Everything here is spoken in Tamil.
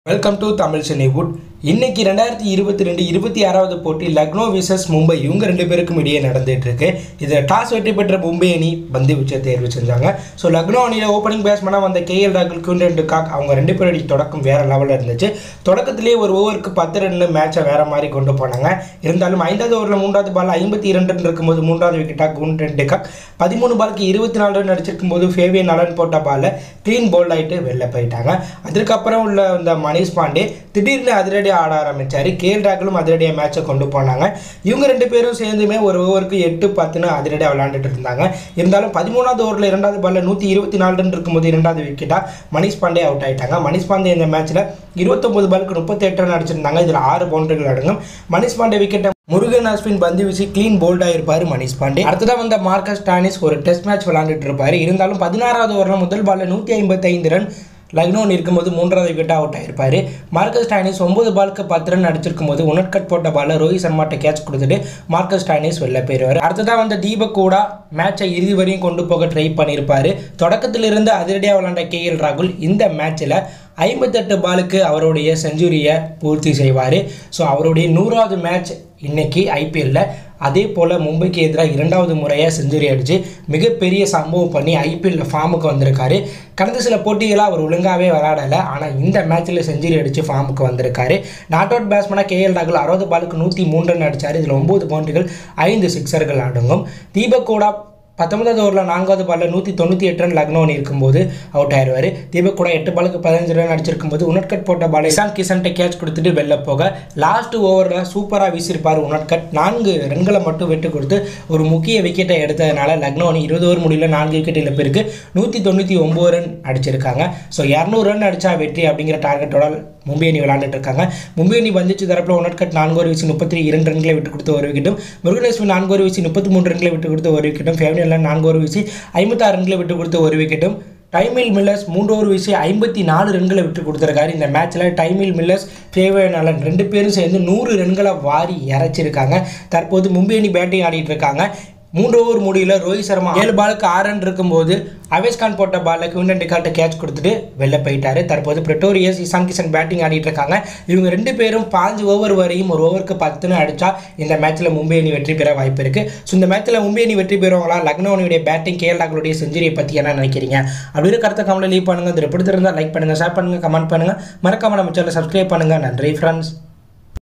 welcome to Tamil Chennai wood இன்னைக்கு ரெண்டாயிரத்தி இருபத்தி ரெண்டு இருபத்தி ஆறாவது போட்டி லக்னோ விசஸ் மும்பை இவங்க ரெண்டு பேருக்கும் இடையே நடந்துட்டு இருக்கு இதில் டாஸ் வெற்றி பெற்ற மும்பை அணி பந்து வீச்சை தேர்வு செஞ்சாங்க ஸோ லக்னோ அணியில் ஓப்பனிங் பேட்ஸ்மனாக வந்த கேஎல் ராகுல் குண்டெண்டு காக் அவங்க ரெண்டு பேருடைய தொடக்கம் வேற லெவலில் இருந்துச்சு தொடக்கத்திலேயே ஒரு ஓவருக்கு பத்து ரன்னு மேட்சை வேற மாதிரி கொண்டு போனாங்க இருந்தாலும் ஐந்தாவது ஓவரில் மூன்றாவது பால் ஐம்பத்தி இரண்டு ரன் இருக்கும்போது மூன்றாவது விக்கெட்டாக குண்டெண்டு காக் பதிமூணு பாலுக்கு இருபத்தி நாலு ரன் அடிச்சிருக்கும் போது ஃபேவியன் நலன் போட்ட பாலில் க்ளீன் போல்ட் ஆகிட்டு வெளில போயிட்டாங்க அதுக்கப்புறம் உள்ள இந்த மணிஷ் பாண்டே திடீர்னு அதிரடி ஆட ஆரம்பிச்சாரு கேஎல் ராகுலும் அதிரடியாக மேட்சை கொண்டு போனாங்க இவங்க ரெண்டு பேரும் சேர்ந்துமே ஒரு ஓவருக்கு எட்டு பத்துன்னு அதிரடியாக விளையாண்டுட்டு இருந்தாங்க இருந்தாலும் பதிமூணாவது ஓவரில் இரண்டாவது பால்ல நூற்றி இருபத்தி நாலு ரன் இருக்கும்போது இரண்டாவது விக்கெட்டாக மணிஷ் பாண்டே அவுட் ஆயிட்டாங்க மணிஷ் பாண்டே இந்த மேட்ச்சில் இருபத்தொம்பது பாலுக்கு முப்பத்தெட்டு ரன் அடிச்சிருந்தாங்க இதில் ஆறு பவுண்டரிகள் அடங்கும் மணிஷ் பாண்டே விக்கெட்டை முருகன் அஸ்வின் பந்து வீசி க்ளீன் போல்டாக இருப்பார் மணிஷ் பாண்டே அடுத்ததாக வந்த மார்க்கஸ் டானிஸ் ஒரு டெஸ்ட் மேட்ச் விளாண்டுட்டு இருப்பார் இருந்தாலும் பதினாறாவது ஓவரில் முதல் பால்ல நூற்றி ஐம்பத்தைந்து ரன் லக்னோன் இருக்கும்போது மூன்றாவது விக்கெட்டாக அவுட் ஆயிருப்பார் மார்க்கஸ் டானிஸ் ஒன்பது பாலுக்கு பத்து ரன் அடிச்சிருக்கும் போது உனட்கட் போட்ட பாலில் ரோஹித் சர்மாட்ட கேட்ச் கொடுத்துட்டு மார்க்கஸ் டானிஸ் வெளில போயிடுவார் அடுத்ததாக வந்த தீபக் கூட மேட்சை இறுதி வரையும் கொண்டு போக ட்ரை பண்ணியிருப்பார் தொடக்கத்திலிருந்து அதிரடியாக விளாண்ட கே எல் ராகுல் இந்த மேட்ச்சில் ஐம்பத்தெட்டு பாலுக்கு அவருடைய செஞ்சுரியை பூர்த்தி செய்வார் ஸோ அவருடைய நூறாவது மேட்ச் இன்னைக்கு ஐபிஎல்ல அதே போல் மும்பைக்கு எதிராக இரண்டாவது முறையாக செஞ்சுரி அடித்து மிகப்பெரிய சம்பவம் பண்ணி ஐபிஎல்ல ஃபார்முக்கு வந்திருக்காரு கடந்த சில போட்டிகளாக அவர் ஒழுங்காகவே விளையாடலை ஆனால் இந்த மேட்ச்சில் செஞ்சுரி அடித்து ஃபார்முக்கு வந்திருக்காரு நாட் அவுட் பேட்ஸ்மனாக கேஎல் ராகுல் அறுபது பாலுக்கு நூற்றி மூன்று ரன் அடித்தார் இதில் ஒம்பது பவுண்டரிகள் ஐந்து சிக்ஸர்கள் அடங்கும் தீபக் கூட பத்தொன்பதாவது ஓவரில் நான்காவது பாலில் நூற்றி தொண்ணூற்றி எட்டு ரன் லக்னோன் இருக்கும்போது அவுட் ஆயிடுவார் தீபக் கூட எட்டு பாலுக்கு பதினஞ்சு ரன் அடிச்சிருக்கும் போது உனட்கட் போட்ட பால் இசான் கிஷன்ட்ட கேட்ச் கொடுத்துட்டு வெளில போக லாஸ்ட் ஓவரில் சூப்பராக வீசியிருப்பார் உனட்கட் நான்கு ரன்களை மட்டும் விட்டு கொடுத்து ஒரு முக்கிய விக்கெட்டை எடுத்ததுனால லக்னோ அணி இருபது ஓவர் முடியல நான்கு விக்கெட் இழப்பிற்கு நூற்றி தொண்ணூற்றி ஒம்பது ரன் அடிச்சிருக்காங்க ஸோ இரநூறு ரன் அடித்தா வெற்றி அப்படிங்கிற டார்கெட்டோட மும்பை அணி விளாண்டுட்டு இருக்காங்க மும்பை அணி வந்துச்சு தரப்பில் உனட்கட் நான்கு ஒரு வீசி முப்பத்தி இரண்டு ரன்களை விட்டு கொடுத்து ஒரு விக்கெட்டும் முருகனேஸ்வரி நான்கு ஒரு வீசி முப்பத்தி மூன்று ரன்களை விட்டு கொடுத்து ஒரு விக்கெட்டும் ஃபேவனியில் நான்கு ஒரு வீசி ஐம்பத்தாறு ரன்களை விட்டு கொடுத்து ஒரு விக்கெட்டும் டைமில் மில்லர்ஸ் மூன்று ஓவர் வீசி ஐம்பத்தி நாலு ரன்களை விட்டு கொடுத்துருக்காரு இந்த மேட்ச்சில் டைமில் மில்லர்ஸ் ஃபேவன் அலன் ரெண்டு பேரும் சேர்ந்து நூறு ரன்களை வாரி இறைச்சிருக்காங்க தற்போது மும்பை அணி பேட்டிங் ஆடிட்டு இருக்காங்க மூன்று ஓவர் முடியல ரோஹித் சர்மா ஏழு பாலுக்கு ஆறு ரன் இருக்கும்போது அவேஸ்கான் போட்ட பாலில் குவிண்டன் டிகால்ட்டை கேட்ச் கொடுத்துட்டு வெளில போயிட்டாரு தற்போது பிரிட்டோரியஸ் இசான் கிஷன் பேட்டிங் ஆடிட்டு இருக்காங்க இவங்க ரெண்டு பேரும் பாஞ்சு ஓவர் வரையும் ஒரு ஓவருக்கு பத்துன்னு அடிச்சா இந்த மேட்ச்சில் மும்பை அணி வெற்றி பெற வாய்ப்பு இருக்கு ஸோ இந்த மேட்ச்சில் மும்பை அணி வெற்றி பெறுவாங்களா லக்னோ அணியுடைய பேட்டிங் கேஎல் ராகுலுடைய செஞ்சுரியை பற்றி என்ன நினைக்கிறீங்க அப்படின்னு கருத்தை கமெண்ட் லீவ் பண்ணுங்க இது பிடித்திருந்தா லைக் பண்ணுங்க ஷேர் பண்ணுங்க கமெண்ட் பண்ணுங்க மறக்காம நம்ம சேனலை சப்ஸ்கிரைப் பண்ணுங்க நன்றி ஃப்ரெண்ட்ஸ்